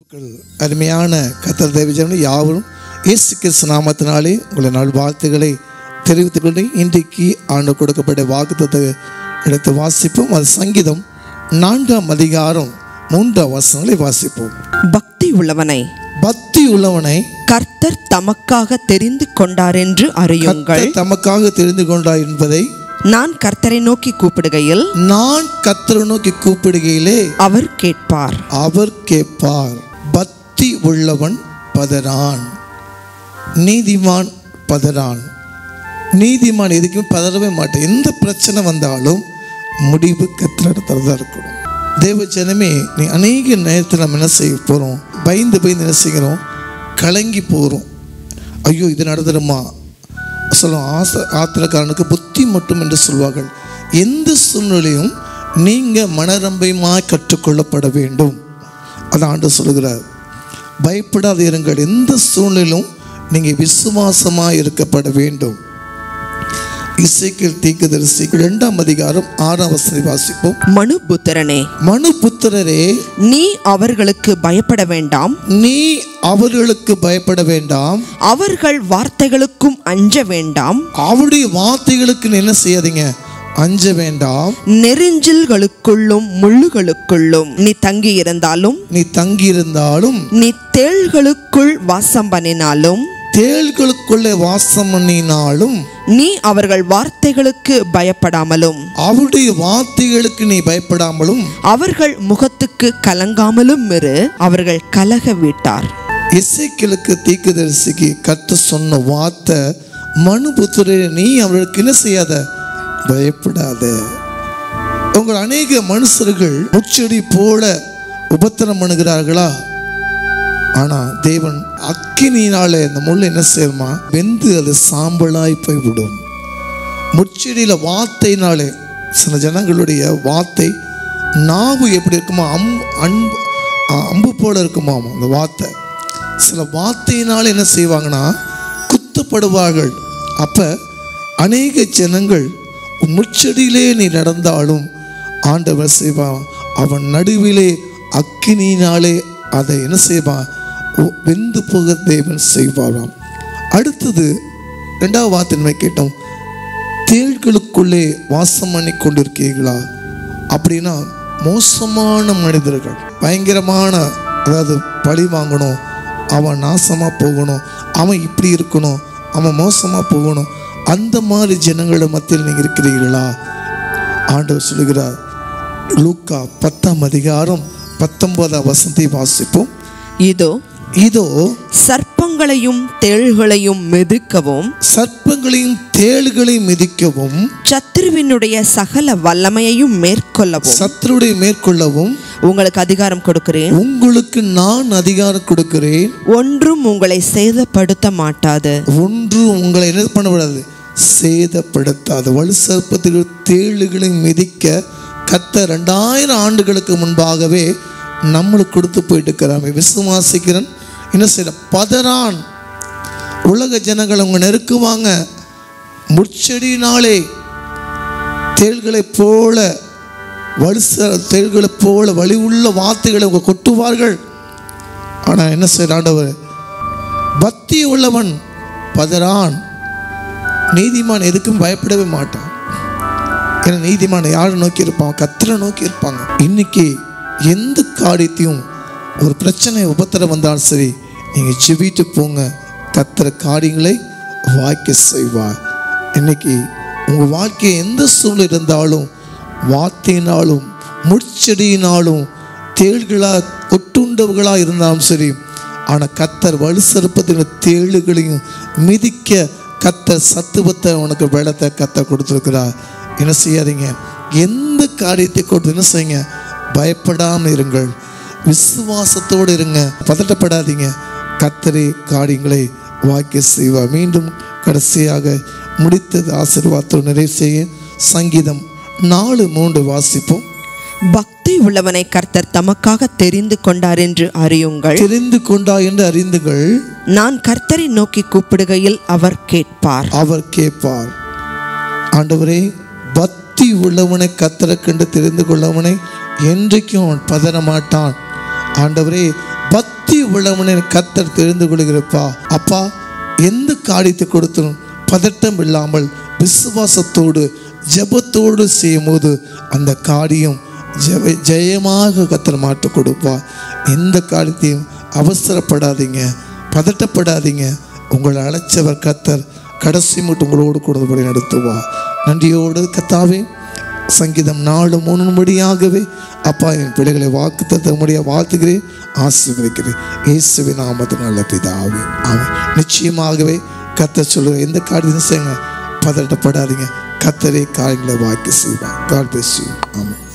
மக்கள் அருமையான கத்தர் தேவஜன யாவரும் இயேசு கிறிஸ்து நாமத்தினாலே உங்களை நாள் வாழ்த்துக்களை தெரிவித்துக் கொண்டு இன்றைக்கு ஆண்டு கொடுக்கப்பட்ட வாக்குத்தத்தை எடுத்து வாசிப்போம் அது சங்கீதம் நான்காம் அதிகாரம் மூன்றாம் வசனங்களை வாசிப்போம் பக்தி உள்ளவனை பக்தி உள்ளவனை கர்த்தர் தமக்காக தெரிந்து கொண்டார் என்று அறியுங்கள் கர்த்தர் தமக்காக தெரிந்து கொண்டார் என்பதை நான் கர்த்தரை நோக்கி கூப்பிடுகையில் நான் கத்தரை நோக்கி கூப்பிடுகையிலே அவர் கேட்பார் அவர் கேட்பார் பக்தி உள்ளவன் பதறான் நீதிமான் பதறான் நீதிமான் எதுக்குமே பதறவே மாட்டேன் எந்த பிரச்சனை வந்தாலும் முடிவு கத்திரிடத்துல தான் இருக்கணும் தேவ ஜனமே நீ அநேக நேரத்தில் நம்ம என்ன செய்ய போகிறோம் பயந்து பயந்து என்ன செய்கிறோம் கலங்கி போகிறோம் ஐயோ இது நடந்துடுமா சொல்லும் ஆச ஆத்திரக்காரனுக்கு புத்தி மட்டும் என்று சொல்வார்கள் எந்த சூழ்நிலையும் நீங்கள் மனரம்பயமாய் கற்றுக்கொள்ளப்பட வேண்டும் அதான் ஆண்டு சொல்கிறார் பயப்படாத இருங்கள் எந்த சூழ்நிலும் நீங்கள் விசுவாசமாக இருக்கப்பட வேண்டும் இசைக்கில் தீக்குதரிசி இரண்டாம் அதிகாரம் ஆறாம் வசதி வாசிப்போம் மனுபுத்திரனே மனு புத்திரரே நீ அவர்களுக்கு பயப்பட வேண்டாம் நீ அவர்களுக்கு பயப்பட வேண்டாம் அவர்கள் வார்த்தைகளுக்கும் அஞ்ச வேண்டாம் அவருடைய வார்த்தைகளுக்கு நீ என்ன செய்யாதீங்க அஞ்ச வேண்டாம் நெருஞ்சில்களுக்குள்ளும் முள்ளுகளுக்குள்ளும் நீ தங்கி இருந்தாலும் நீ தங்கியிருந்தாலும் நீ தேள்களுக்குள் வாசம் பண்ணினாலும் தேள்களுக்குள்ளே வாசம் பண்ணினாலும் நீ அவர்கள் வார்த்தைகளுக்கு பயப்படாமலும் அவருடைய வார்த்தைகளுக்கு நீ பயப்படாமலும் அவர்கள் முகத்துக்கு கலங்காமலும் இரு அவர்கள் கலக விட்டார் இசைக்கிழக்கு தீக்குதரிசிக்கு கத்து சொன்ன வார்த்தை மனு புத்திரே நீ அவர்களுக்கு என்ன செய்யாத பயப்படாத உங்கள் அநேக மனுஷர்கள் முச்செடி போல உபத்திரம் பண்ணுகிறார்களா ஆனா தேவன் அக்கினியினால இந்த முள் என்ன செய்யுமா வெந்து அது சாம்பலாய் போய்விடும் முச்செடியில வார்த்தையினாலே சில ஜனங்களுடைய வார்த்தை நாவு எப்படி இருக்குமா அம் அன்பு அ- அம்பு போல இருக்குமா அந்த வார்த்தை சில வார்த்தையினால என்ன செய்வாங்கன்னா குத்தப்படுவார்கள் அப்ப அநேக ஜனங்கள் உன் முச்செடியிலே நீ நடந்தாலும் ஆண்டவர் செய்வான் அவன் நடுவிலே அக்கினியினாலே அதை என்ன செய்வான் உ- வெந்து போக தேவன் செய்வாராம் அடுத்தது ரெண்டாவது வார்த்தை நம்ம கேட்டோம் தேள்களுக்குள்ளே வாசம் பண்ணி கொண்டிருக்கீர்களா அப்படின்னா மோசமான மனிதர்கள் பயங்கரமான அதாவது பழி வாங்கணும் அவன் நாசமாக போகணும் அவன் இப்படி இருக்கணும் அவன் மோசமாக போகணும் அந்த மாதிரி ஜனங்கள மத்தியில் நீங்கள் இருக்கிறீர்களா ஆண்டவர் சொல்லுகிறார் லூக்கா பத்தாம் அதிகாரம் பத்தொன்பதாம் வசந்தை வாசிப்போம் இதோ இதோ சர்ப்பங்களையும் தேள்களையும் மெதுக்கவும் சர்ப்பங்களையும் தேள்களையும் மிதிக்கவும் சத்துருவினுடைய சகல வல்லமையையும் மேற்கொள்ளவும் சத்துருடைய மேற்கொள்ளவும் உங்களுக்கு அதிகாரம் கொடுக்கிறேன் உங்களுக்கு நான் அதிகாரம் கொடுக்கிறேன் ஒன்றும் உங்களை சேதப்படுத்த மாட்டாது ஒன்று உங்களை என்ன பண்ணக்கூடாது சேதப்படுத்தாது வலு சர்ப்பத்துக்கு தேளுகளை மிதிக்க கத்த ரெண்டாயிரம் ஆண்டுகளுக்கு முன்பாகவே நம்மளுக்கு கொடுத்து போயிட்டு இருக்கிறாங்க விசுவாசிக்கிறன் என்ன செய்ய பதறான் உலக ஜனங்கள் அவங்க நெருக்குவாங்க முட்செடியினாலே தேள்களைப் போல வலுச தேள்களைப் போல வலி உள்ள வார்த்தைகளை அவங்க கொட்டுவார்கள் ஆனால் என்ன செய்ய ஆண்டவர் பக்தி உள்ளவன் பதறான் நீதிமான் எதுக்கும் பயப்படவே மாட்டான் ஏன்னா நீதிமான் யாரை நோக்கி இருப்பான் கத்திர நோக்கி இருப்பாங்க இன்னைக்கு எந்த காரியத்தையும் ஒரு பிரச்சனை உபத்திரம் வந்தாலும் சரி நீங்கள் ஜெபிட்டு போங்க கத்திர காரியங்களை வாய்க்க செய்வார் இன்னைக்கு உங்கள் வாழ்க்கை எந்த சூழ்நிலை இருந்தாலும் வார்த்தையினாலும் முட்செடியினாலும் தேள்களாக கொட்டுண்டவர்களாக இருந்தாலும் சரி ஆனால் கத்தர் வலு சருப்பத்தின் தேளுகளையும் மிதிக்க கத்தர் சத்துவத்தை உனக்கு வெள்ளத்தை கத்த கொடுத்துருக்கிறார் என்ன செய்யாதீங்க எந்த காரியத்தை கொடுத்து என்ன செய்யுங்க பயப்படாமல் இருங்கள் விசுவாசத்தோடு இருங்க பதட்டப்படாதீங்க கத்தரே காரியங்களை வாக்கிய செய்வார் மீண்டும் கடைசியாக முடித்தது ஆசீர்வாதத்தோடு நிறைவு செய்ய சங்கீதம் நாலு மூன்று வாசிப்போம் பக்தி உள்ளவனை கர்த்தர் தமக்காக தெரிந்து கொண்டார் என்று அறியுங்கள் தெரிந்து கொண்டா என்று அறிந்துங்கள் நான் கர்த்தரை நோக்கி கூப்பிடுகையில் அவர் கேட்பார் அவர் கேட்பார் ஆண்டவரே பக்தி உள்ளவனை கத்தரை கண்டு தெரிந்து கொள்ளவனை என்றைக்கும் அவன் பதற மாட்டான் ஆண்டவரே பக்தி உள்ளவனை கத்தர் தெரிந்து கொள்கிறப்பா அப்பா எந்த காரியத்தை கொடுத்தனும் பதட்டம் இல்லாமல் விசுவாசத்தோடு ஜெபத்தோடு செய்யும்போது அந்த காரியம் ஜெப ஜெயமாக கத்தர் மாட்டு கொடுப்பா எந்த காரியத்தையும் அவசரப்படாதீங்க பதட்டப்படாதீங்க உங்களை அழைச்சவர் கத்தர் கடைசி மட்டும் உங்களோடு கொடுத்தபடி நடத்துவா நன்றியோடு கத்தாவே சங்கீதம் நாலு மூணுபடியாகவே அப்பா என் பிள்ளைகளை வாக்கு தத்தமுடிய வாழ்த்துகிறேன் ஆசீர்வதிக்கிறேன் இயேசுவின் நாமத்து நல்ல பிதாவே ஆமென் நிச்சயமாகவே கத்த சொல்லுவேன் எந்த காரியத்தையும் செய்யுங்க பதட்டப்படாதீங்க கத்தரே காரியங்களை வாக்கி செய்வார் காட் பிளஸ் யூ ஆமென்